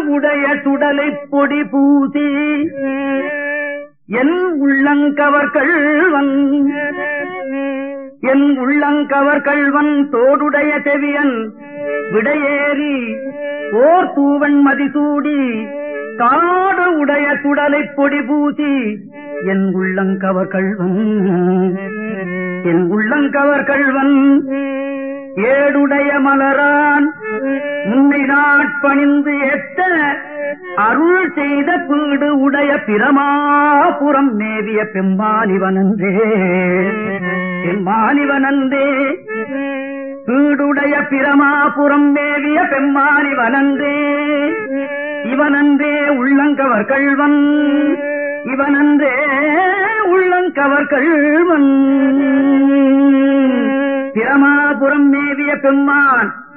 உடைய சுடலை பொடி பூசி என் உள்ளங்கவர் கள்வன் என் உள்ளங்கவர் கள்வன் தோடுடைய செவியன் விடையேறி ஓர் தூவன் மதிசூடி காடு உடைய சுடலை பொடி பூசி என் உள்ளங்கவர் கள்வன் என் உள்ளங்கவர் கள்வன் ஏடுடைய மலரான் முன்னை நாட்பணிந்து எத்த அருள் செய்த பீடு உடைய பிரமாபுரம் மேவிய பெம்மானிவனந்தே பெம்மானிவனந்தே பீடுடைய பிரமாபுரம் மேவிய பெம்மானிவனந்தே இவனன்றே உள்ளங்கவர் கள்வன் இவனன்றே உள்ளங்கவர் கள்வன் பிரமாபுரம் மேவிய பெம்மான்